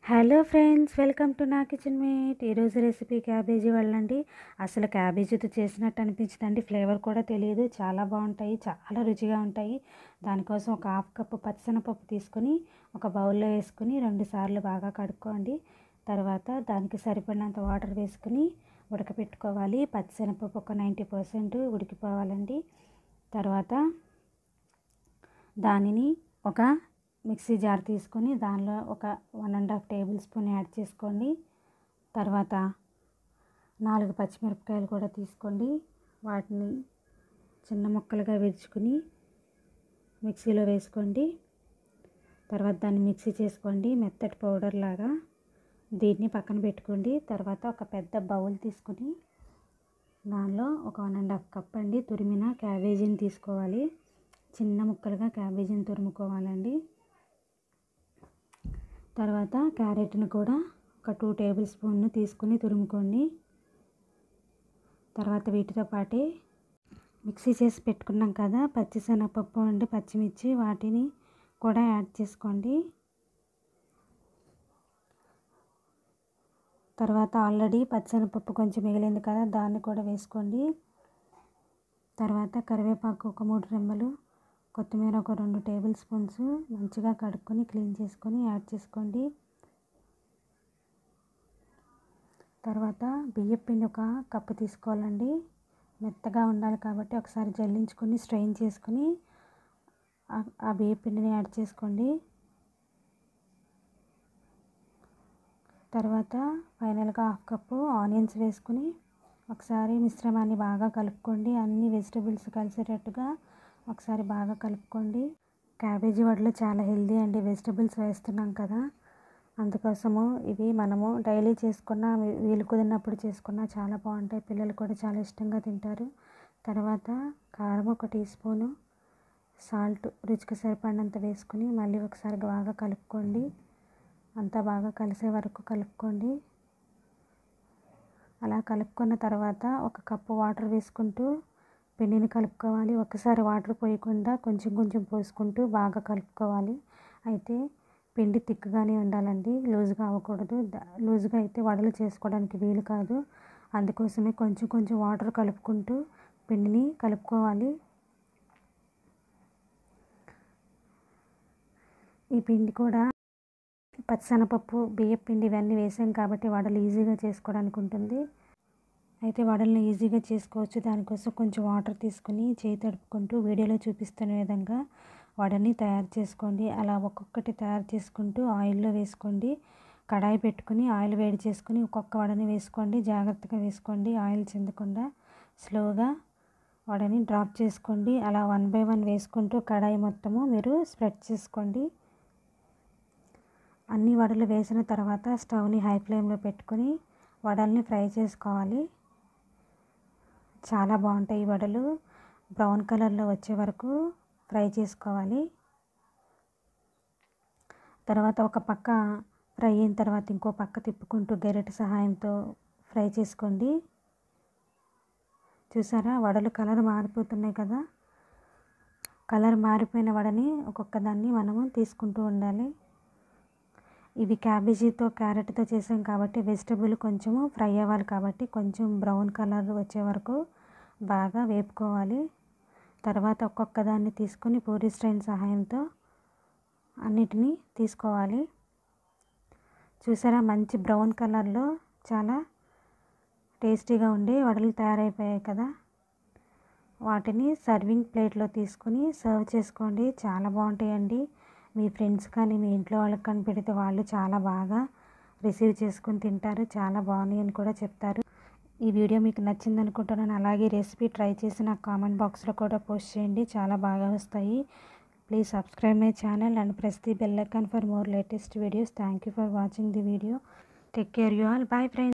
hello friends welcome to నా kitchen mate ఈరోజు recipe cabbage వాళ్ళండి అసలు క్యాబేజీతో చేసినట్టు అనిపించదండి ఫ్లేవర్ కూడా తెలియదు చాలా బాగుంటాయి చాలా రుచిగా ఉంటాయి దానికోసం ఒక హాఫ్ కప్పు పచ్చిశనగపప్పు తీసుకొని ఒక బౌల్లో వేసుకుని రెండు సార్లు బాగా కడుక్కోండి తర్వాత దానికి సరిపడినంత వాటర్ వేసుకుని ఉడకపెట్టుకోవాలి పచ్చిశనగపప్పు ఒక నైంటీ పర్సెంట్ ఉడికిపోవాలండి తర్వాత దానిని ఒక మిక్సీ జార్ తీసుకొని దానిలో ఒక one and half tablespoon add చేసుకోండి తర్వాత నాలుగు పచ్చిమిరపకాయలు కూడా తీసుకోండి వాటిని చిన్న ముక్కలుగా విరుచుకుని మిక్సీలో వేసుకోండి తర్వాత దాన్ని మిక్సీ చేసుకోండి మెత్తటి పౌడర్ లాగా దీన్ని పక్కన పెట్టుకోండి తర్వాత ఒక పెద్ద బౌల్ తీసుకుని దానిలో ఒక వన్ అండ్ హాఫ్ కప్ అండి తురిమిన క్యాబేజీని తీసుకోవాలి చిన్న ముక్కలుగా క్యాబేజీని తురుముకోవాలండి తర్వాత క్యారెట్ని కూడా ఒక టూ టేబుల్ స్పూన్ తీసుకుని తురుముకోండి తర్వాత వీటితో పాటే మిక్సీ చేసి పెట్టుకున్నాం కదా పచ్చిశనగపప్పు అండి పచ్చిమిర్చి వాటిని కూడా యాడ్ చేసుకోండి తర్వాత ఆల్రెడీ పచ్చిశనగపప్పు కొంచెం మిగిలింది కదా దాన్ని కూడా వేసుకోండి తర్వాత కరివేపాకు ఒక మూడు రెమ్మలు కొత్తిమీర ఒక రెండు టేబుల్ స్పూన్స్ మంచిగా కడుక్కొని క్లీన్ చేసుకొని యాడ్ చేసుకోండి తర్వాత బియ్యం పిండి ఒక కప్పు తీసుకోవాలండి మెత్తగా ఉండాలి కాబట్టి ఒకసారి జల్లించుకొని స్ట్రెయిన్ చేసుకొని ఆ బియ్యం పిండిని యాడ్ చేసుకోండి తర్వాత ఫైనల్గా హాఫ్ కప్పు ఆనియన్స్ వేసుకుని ఒకసారి మిశ్రమాన్ని బాగా కలుపుకోండి అన్ని వెజిటబుల్స్ కలిసేటట్టుగా ఒకసారి బాగా కలుపుకోండి క్యాబేజీ వడలు చాలా హెల్దీ అండి వెజిటబుల్స్ వేస్తున్నాం కదా అందుకోసము ఇవి మనము డైలీ చేసుకున్న వీలు కుదిరినప్పుడు చేసుకున్న చాలా బాగుంటాయి పిల్లలు కూడా చాలా ఇష్టంగా తింటారు తర్వాత కారం ఒక టీ స్పూను సాల్ట్ రుచికి సరిపడినంత వేసుకుని మళ్ళీ ఒకసారి బాగా కలుపుకోండి అంతా బాగా కలిసే వరకు కలుపుకోండి అలా కలుపుకున్న తర్వాత ఒక కప్పు వాటర్ వేసుకుంటూ పిండిని కలుపుకోవాలి ఒకసారి వాటర్ పోయకుండా కొంచెం కొంచెం పోసుకుంటూ బాగా కలుపుకోవాలి అయితే పిండి తిక్కుగానే ఉండాలండి లూజ్గా అవ్వకూడదు లూజ్గా అయితే వడలు చేసుకోవడానికి వీలు కాదు అందుకోసమే కొంచెం కొంచెం వాటర్ కలుపుకుంటూ పిండిని కలుపుకోవాలి ఈ పిండి కూడా పచ్చనపప్పు బియ్యం పిండి ఇవన్నీ వేసాం కాబట్టి వడలు ఈజీగా చేసుకోవడానికి ఉంటుంది అయితే వడలను ఈజీగా చేసుకోవచ్చు దానికోసం కొంచెం వాటర్ తీసుకుని చేయి తడుపుకుంటూ వీడియోలో చూపిస్తున్న విధంగా వడని తయారు చేసుకోండి అలా ఒక్కొక్కటి తయారు చేసుకుంటూ ఆయిల్లో వేసుకోండి కడాయి పెట్టుకుని ఆయిల్ వేడి చేసుకుని ఒక్కొక్క వడని వేసుకోండి జాగ్రత్తగా వేసుకోండి ఆయిల్ చెందకుండా స్లోగా వడని డ్రాప్ చేసుకోండి అలా వన్ బై వన్ వేసుకుంటూ కడాయి మొత్తము మీరు స్ప్రెడ్ చేసుకోండి అన్ని వడలు వేసిన తర్వాత స్టవ్ని హై ఫ్లేమ్లో పెట్టుకుని వడల్ని ఫ్రై చేసుకోవాలి చాలా బాగుంటాయి ఈ వడలు బ్రౌన్ కలర్లో వచ్చే వరకు ఫ్రై చేసుకోవాలి తర్వాత ఒక పక్క ఫ్రై అయిన తర్వాత ఇంకో పక్క తిప్పుకుంటూ గెరటి సహాయంతో ఫ్రై చేసుకోండి చూసారా వడలు కలర్ మారిపోతున్నాయి కదా కలర్ మారిపోయిన వడని ఒక్కొక్క దాన్ని మనము తీసుకుంటూ ఉండాలి ఇవి క్యాబేజీతో క్యారెట్తో చేసాం కాబట్టి వెజిటబుల్ కొంచెము ఫ్రై అవ్వాలి కాబట్టి కొంచెం బ్రౌన్ కలర్ వచ్చే వరకు బాగా వేపుకోవాలి తర్వాత ఒక్కొక్క దాన్ని తీసుకొని పూరి స్ట్రైన్ సహాయంతో అన్నిటినీ తీసుకోవాలి చూసారా మంచి బ్రౌన్ కలర్లో చాలా టేస్టీగా ఉండి వడలు తయారైపోయాయి కదా వాటిని సర్వింగ్ ప్లేట్లో తీసుకొని సర్వ్ చేసుకోండి చాలా బాగుంటాయండి మీ ఫ్రెండ్స్ కానీ మీ ఇంట్లో వాళ్ళకి కానీ పెడితే వాళ్ళు చాలా బాగా రిసీవ్ చేసుకుని తింటారు చాలా బాగున్నాయి అని కూడా చెప్తారు ఈ వీడియో మీకు నచ్చింది అనుకుంటున్నాను అలాగే రెసిపీ ట్రై చేసి నాకు కామెంట్ బాక్స్లో కూడా పోస్ట్ చేయండి చాలా బాగా వస్తాయి please subscribe my channel and press the bell icon for more latest videos thank you for watching the video take care you all bye friends